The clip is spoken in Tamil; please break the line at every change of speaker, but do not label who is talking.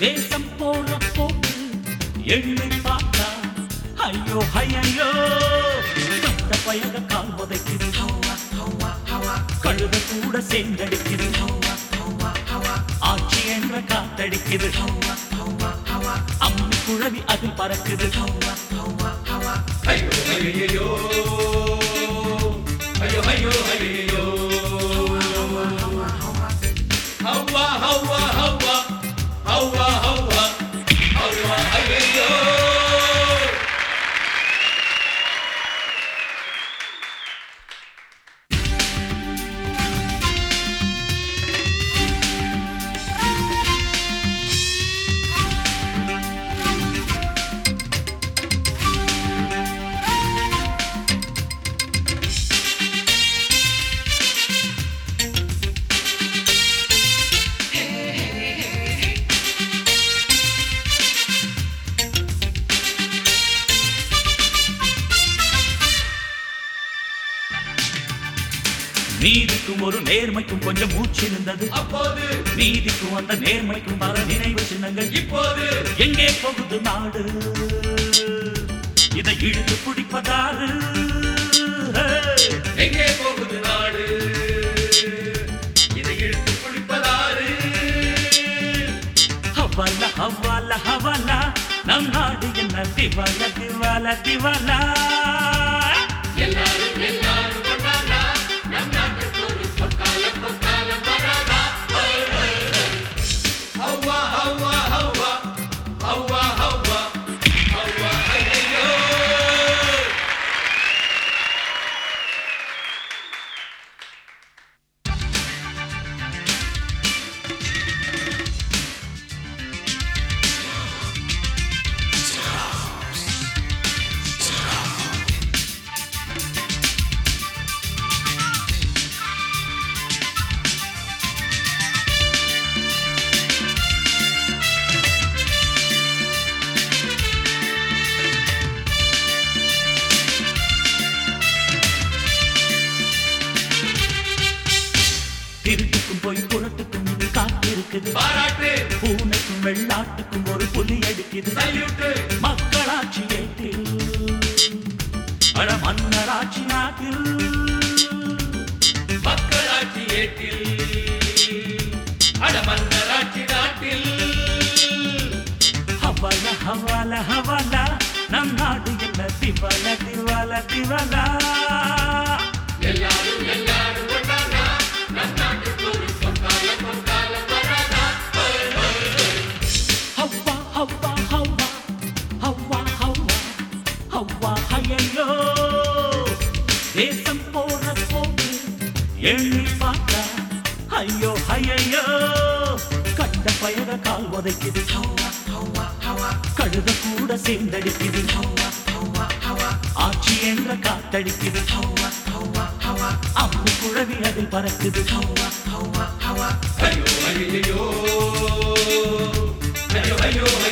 தேசம் போற போக்கு எண்ணி பார்த்தா ஐயோ ஐயோ கண்ட பயக கால் உதைக்குது கழுத கூட சேர்ந்தடிக்குது ஆட்சி என்ற காத்தடிக்குது அம்மி குழவி அதில் பறக்குது
ஐயோ ஐயோ ஐயோ ஐயோ ஐயோ ஹவ்வா ஹவ்வா ஹவ்வா ஹவ்வா ஹவ்வா ஹவ்வா ஐயோ
நீதிக்கும் ஒரு நேர்மைக்கும் கொஞ்சம் மூச்சு இருந்தது
அப்போது
நீதிக்கும் அந்த நேர்மைக்கும் பல நினைவு சின்னங்கள்
இப்போது
எங்கே போகுது நாடு இதை இழுத்து பிடிப்பதாரு
எங்கே போகுது நாடு இதை இழுத்து பிடிப்பதாரு
ஹவால ஹவால ஹவால நம் நாடு என்ன திவால திவால திவாலா
எல்லாரும் எல்லாரும் கொண்டாடா நம் நாட்டுக்கு ஒரு பொற்காலம் பொற்காலம் வராதா ஹவ்வா ஹவ்வா ஹவ்வா ஹவ்வா ஹவ்வா ஹவ்வா ஐயோ
திருட்டுக்கும் போய் புறத்துக்கும் இது காத்திருக்குது
பாராட்டு
பூனைக்கும் வெள்ளாட்டுக்கும் ஒரு புலி அடிக்குது
சல்யூட்டு
மக்களாட்சி ஏற்றில் அட மன்னராட்சி நாட்டில்
மக்களாட்சி ஏட்டில் அட மன்னராட்சி நாட்டில்
ஹவால ஹவால ஹவால நம் நாடு என்ன திவால திவால திவாலா
எல்லாரும் எல்லாரும் கொண்டாடா நம் நாட்டுக்கு ஒரு பொற்காலம் பொற்காலம் வராதா
ஹவ்வா ஹவ்வா ஹவ்வா ஹவ்வா ஹவ்வா ஹவ்வா ஹையோ தேசம் போற போக்கு எண்ணி பார்த்தா ஐயோ ஐயோ கண்ட பயக கால் உதைக்குது கழுத கூட சேர்ந்தடிக்குது ஆட்சி என்ற காத்தடிக்குது அம்மு குழவி அதில் பறக்குது
ஐயோ ஐயோ ஐயோ ஐயோ